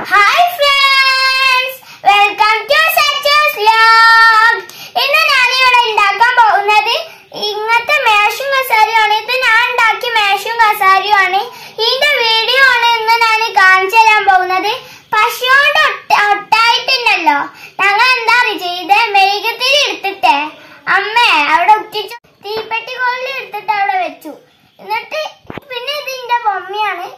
hi friends welcome to Sachus vlog ഇന്ന് ഞാൻ ഇവിടെ ഉണ്ടാക്കാൻ പോകുന്നത് ഇങ്ങനത്തെ മേഷും കസാരിയാണ് ഇത് ഞാൻ ഉണ്ടാക്കിയ മേഷും കസാരിയുമാണ് ഇതിന്റെ വീഡിയോ ആണ് ഇന്ന് ഞാൻ കാണിച്ചു തരാൻ പോകുന്നത് പശുകൊണ്ട് ഒട്ട- ഒട്ടായിട്ടുണ്ടല്ലോ ഞങ്ങൾ എന്താ ചെയ്ത് മെഴുകുതിരി എടുത്തിട്ടേ അമ്മേ അവിടെ ഒട്ടിച്ചു തീപ്പെട്ടി കോലിൽ എടുത്തിട്ട് അവിടെ വെച്ചു എന്നിട്ട് പിന്നെ ഇതിന്റെ ബൊമ്മയാണ്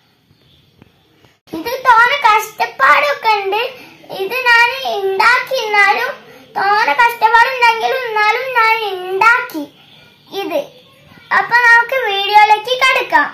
ഇത് തോനെ കഷ്ടപ്പാടൊക്കെ ഉണ്ട് ഇത് ഞാൻ ഉണ്ടാക്കി എന്നാലും തോനെ കഷ്ടപ്പാടുണ്ടെങ്കിലും എന്നാലും ഞാൻ ഉണ്ടാക്കി ഇത് അപ്പൊ നമുക്ക് വീഡിയോയിലേക്ക് കടക്കാം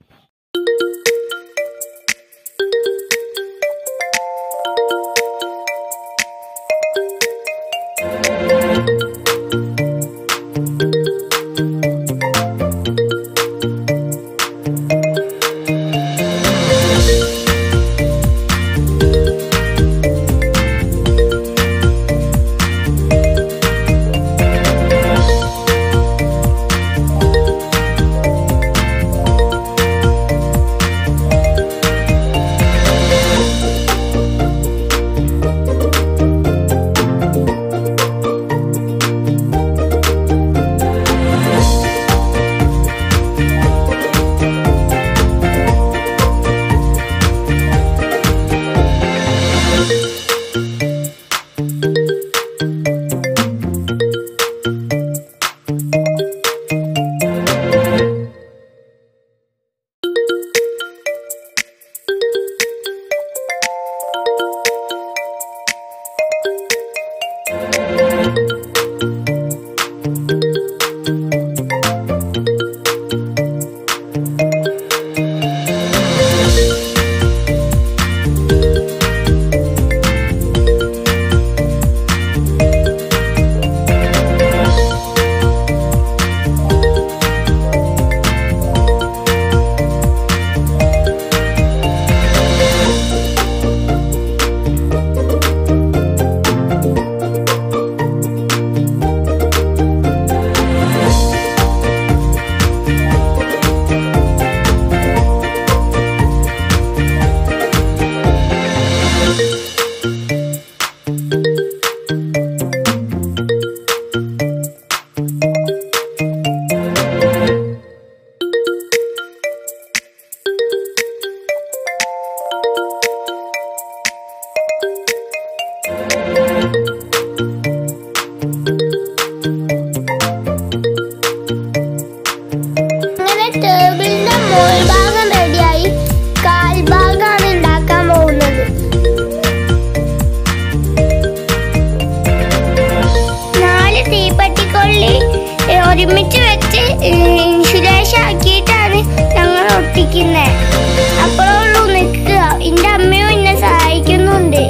അങ്ങനെ ടേബിളിന്റെ മോൾ ഭാഗം റെഡിയായി കാൽഭാഗമാണ് ഉണ്ടാക്കാൻ പോകുന്നത് നാല് തീപ്പെട്ടിക്കൊള്ളി ഏ, ഒരുമിച്ച് വെച്ച് ഇൻസുലേഷൻ ആക്കിയിട്ടാണ് ഞങ്ങൾ ഒട്ടിക്കുന്നത് അപ്പോഴുള്ളൂ നിൽക്കുക എന്റെ അമ്മയും എന്നെ സഹായിക്കുന്നുണ്ട്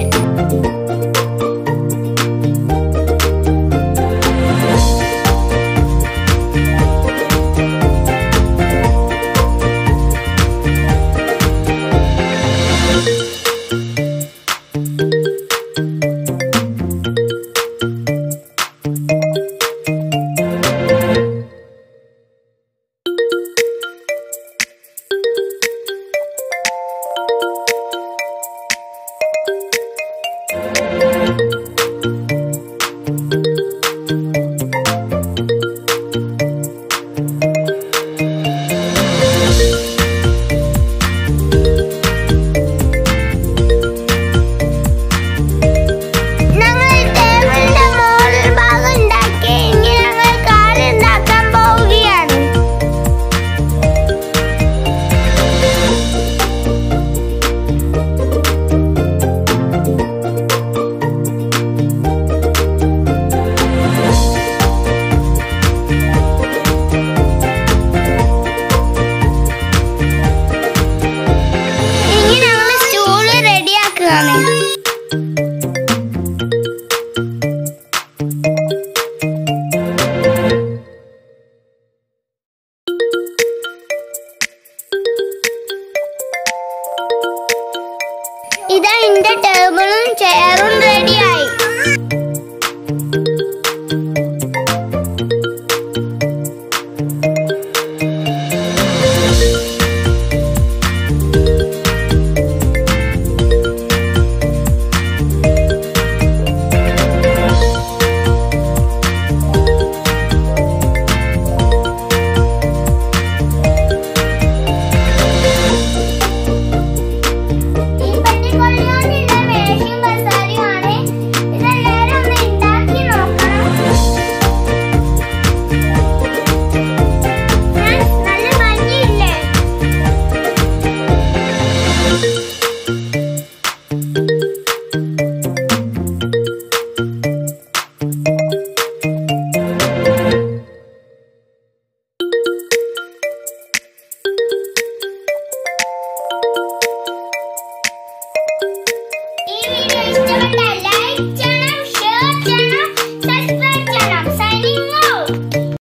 ഞങ്ങൾ ടേബിളിന്റെ മുകൾ ഭാഗം ഉണ്ടാക്കി ഇനി ഞങ്ങൾ കാല് ഉണ്ടാക്കാൻ പോവുകയാണ് ഇനി ഞങ്ങൾ സ്റ്റൂള് റെഡിയാക്കുകയാണ് ഇതാ എന്റെ ടേബിളും ചെയറും റെഡി